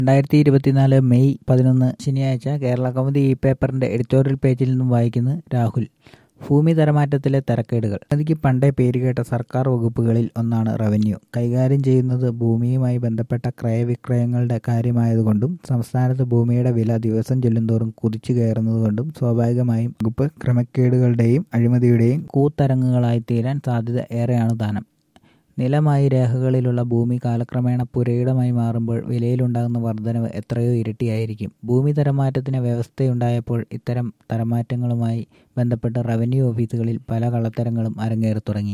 രണ്ടായിരത്തി ഇരുപത്തിനാല് മെയ് പതിനൊന്ന് ശനിയാഴ്ച കേരള കൗമുദി ഈ പേപ്പറിന്റെ എഡിറ്റോറിയൽ പേജിൽ നിന്നും വായിക്കുന്നത് രാഹുൽ ഭൂമി തരമാറ്റത്തിലെ തരക്കേടുകൾ അതിക്ക് പണ്ടേ പേരുകേട്ട സർക്കാർ വകുപ്പുകളിൽ ഒന്നാണ് റവന്യൂ കൈകാര്യം ചെയ്യുന്നത് ഭൂമിയുമായി ബന്ധപ്പെട്ട ക്രയവിക്രയങ്ങളുടെ കാര്യമായതുകൊണ്ടും സംസ്ഥാനത്ത് ഭൂമിയുടെ വില ദിവസം ചെല്ലുന്തോറും കുതിച്ചു കയറുന്നതുകൊണ്ടും സ്വാഭാവികമായും വകുപ്പ് ക്രമക്കേടുകളുടെയും അഴിമതിയുടെയും കൂത്തരങ്ങുകളായി തീരാൻ സാധ്യത ഏറെയാണ് താനും നിലമായി രേഖകളിലുള്ള ഭൂമി കാലക്രമേണ പുരയിടമായി മാറുമ്പോൾ വിലയിലുണ്ടാകുന്ന വർധനവ് എത്രയോ ഇരട്ടിയായിരിക്കും ഭൂമി തരമാറ്റത്തിന് വ്യവസ്ഥയുണ്ടായപ്പോൾ ഇത്തരം തരമാറ്റങ്ങളുമായി ബന്ധപ്പെട്ട് റവന്യൂ ഓഫീസുകളിൽ പല കള്ളത്തരങ്ങളും അരങ്ങേറി തുടങ്ങി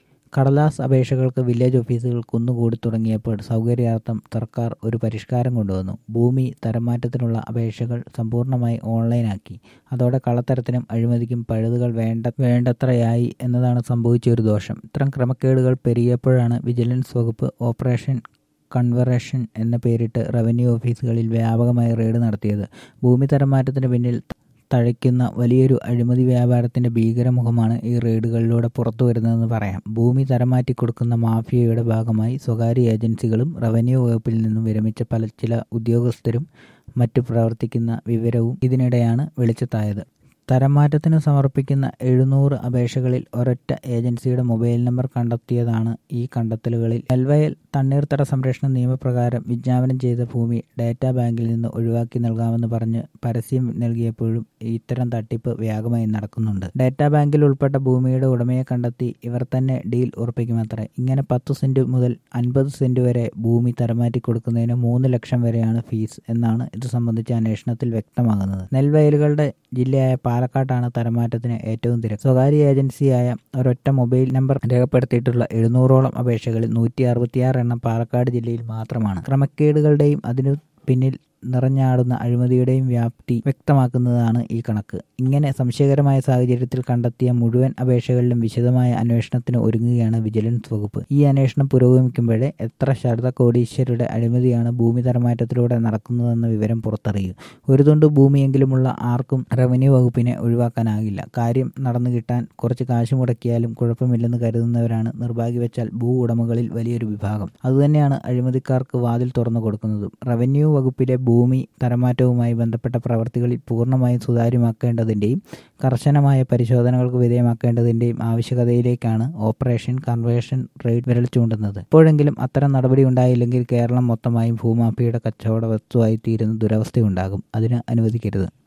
കടലാസ് അപേക്ഷകൾക്ക് വില്ലേജ് ഓഫീസുകൾ കുന്നുകൂടി തുടങ്ങിയപ്പോൾ സൗകര്യാർത്ഥം സർക്കാർ ഒരു പരിഷ്കാരം കൊണ്ടുവന്നു ഭൂമി തരംമാറ്റത്തിനുള്ള അപേക്ഷകൾ സമ്പൂർണ്ണമായി ഓൺലൈനാക്കി അതോടെ കള്ളത്തരത്തിനും അഴിമതിക്കും പഴുതുകൾ വേണ്ട വേണ്ടത്രയായി എന്നതാണ് സംഭവിച്ച ഒരു ദോഷം ഇത്തരം ക്രമക്കേടുകൾ പെരുകിയപ്പോഴാണ് വിജിലൻസ് വകുപ്പ് ഓപ്പറേഷൻ കൺവറേഷൻ എന്ന പേരിട്ട് റവന്യൂ ഓഫീസുകളിൽ വ്യാപകമായി റെയ്ഡ് നടത്തിയത് ഭൂമി തരംമാറ്റത്തിന് പിന്നിൽ തഴയ്ക്കുന്ന വലിയൊരു അഴിമതി വ്യാപാരത്തിന്റെ ഭീകരമുഖമാണ് ഈ റെയ്ഡുകളിലൂടെ പുറത്തു വരുന്നതെന്ന് പറയാം ഭൂമി തരമാറ്റി കൊടുക്കുന്ന മാഫിയയുടെ ഭാഗമായി സ്വകാര്യ ഏജൻസികളും റവന്യൂ വകുപ്പിൽ നിന്നും വിരമിച്ച പല ചില ഉദ്യോഗസ്ഥരും മറ്റു പ്രവർത്തിക്കുന്ന വിവരവും ഇതിനിടെയാണ് വെളിച്ചത്തായത് തരംമാറ്റത്തിന് സമർപ്പിക്കുന്ന എഴുന്നൂറ് അപേക്ഷകളിൽ ഒരൊറ്റ ഏജൻസിയുടെ മൊബൈൽ നമ്പർ കണ്ടെത്തിയതാണ് ഈ കണ്ടെത്തലുകളിൽ നെൽവയൽ തണ്ണീർത്തട സംരക്ഷണ നിയമപ്രകാരം വിജ്ഞാപനം ചെയ്ത ഭൂമി ഡാറ്റാ ബാങ്കിൽ നിന്ന് ഒഴിവാക്കി നൽകാമെന്ന് പറഞ്ഞ് പരസ്യം നൽകിയപ്പോഴും ഇത്തരം തട്ടിപ്പ് വ്യാപകമായി നടക്കുന്നുണ്ട് ഡാറ്റാ ബാങ്കിൽ ഉൾപ്പെട്ട ഭൂമിയുടെ ഉടമയെ കണ്ടെത്തി ഇവർ തന്നെ ഡീൽ ഉറപ്പിക്കുമത്രേ ഇങ്ങനെ പത്ത് സെന്റ് മുതൽ അൻപത് സെന്റ് വരെ ഭൂമി തരമാറ്റി കൊടുക്കുന്നതിന് മൂന്ന് ലക്ഷം വരെയാണ് ഫീസ് എന്നാണ് ഇത് സംബന്ധിച്ച അന്വേഷണത്തിൽ വ്യക്തമാകുന്നത് നെൽവയലുകളുടെ ജില്ലയായ പാലക്കാട്ടാണ് തരമാറ്റത്തിന് ഏറ്റവും തിരക്ക് സ്വകാര്യ ഏജൻസിയായ ഒരൊറ്റ മൊബൈൽ നമ്പർ രേഖപ്പെടുത്തിയിട്ടുള്ള എഴുന്നൂറോളം അപേക്ഷകളിൽ നൂറ്റി അറുപത്തിയാറ് എണ്ണം പാലക്കാട് ജില്ലയിൽ മാത്രമാണ് ക്രമക്കേടുകളുടെയും അതിനു പിന്നിൽ നിറഞ്ഞാടുന്ന അഴിമതിയുടെയും വ്യാപ്തി വ്യക്തമാക്കുന്നതാണ് ഈ കണക്ക് ഇങ്ങനെ സംശയകരമായ സാഹചര്യത്തിൽ കണ്ടെത്തിയ മുഴുവൻ അപേക്ഷകളിലും വിശദമായ അന്വേഷണത്തിന് ഒരുങ്ങുകയാണ് വിജിലൻസ് വകുപ്പ് ഈ അന്വേഷണം പുരോഗമിക്കുമ്പോഴേ എത്ര ശാരദ കോടീശ്വരുടെ അഴിമതിയാണ് ഭൂമി തരമാറ്റത്തിലൂടെ നടക്കുന്നതെന്ന വിവരം പുറത്തറിയൂ ഒരു തുണ്ട് ഭൂമിയെങ്കിലുമുള്ള ആർക്കും റവന്യൂ വകുപ്പിനെ ഒഴിവാക്കാനാകില്ല കാര്യം നടന്നു കിട്ടാൻ കുറച്ച് കാശ് മുടക്കിയാലും കുഴപ്പമില്ലെന്ന് കരുതുന്നവരാണ് നിർഭാഗ്യവച്ചാൽ ഭൂ ഉടമകളിൽ വലിയൊരു വിഭാഗം അതുതന്നെയാണ് അഴിമതിക്കാർക്ക് വാതിൽ തുറന്നു കൊടുക്കുന്നതും റവന്യൂ വകുപ്പിലെ ഭൂമി തരമാറ്റവുമായി ബന്ധപ്പെട്ട പ്രവർത്തികളിൽ പൂർണ്ണമായും സുതാര്യമാക്കേണ്ടതിൻ്റെയും കർശനമായ പരിശോധനകൾക്ക് വിധേയമാക്കേണ്ടതിൻ്റെയും ആവശ്യകതയിലേക്കാണ് ഓപ്പറേഷൻ കൺവേർഷൻ റെയ്ഡ് വിരൽ ചൂണ്ടുന്നത് ഇപ്പോഴെങ്കിലും അത്തരം നടപടി ഉണ്ടായില്ലെങ്കിൽ കേരളം മൊത്തമായും ഭൂമാഫിയുടെ കച്ചവട വസ്തുവായി തീരുന്ന ദുരവസ്ഥയുണ്ടാകും അതിന് അനുവദിക്കരുത്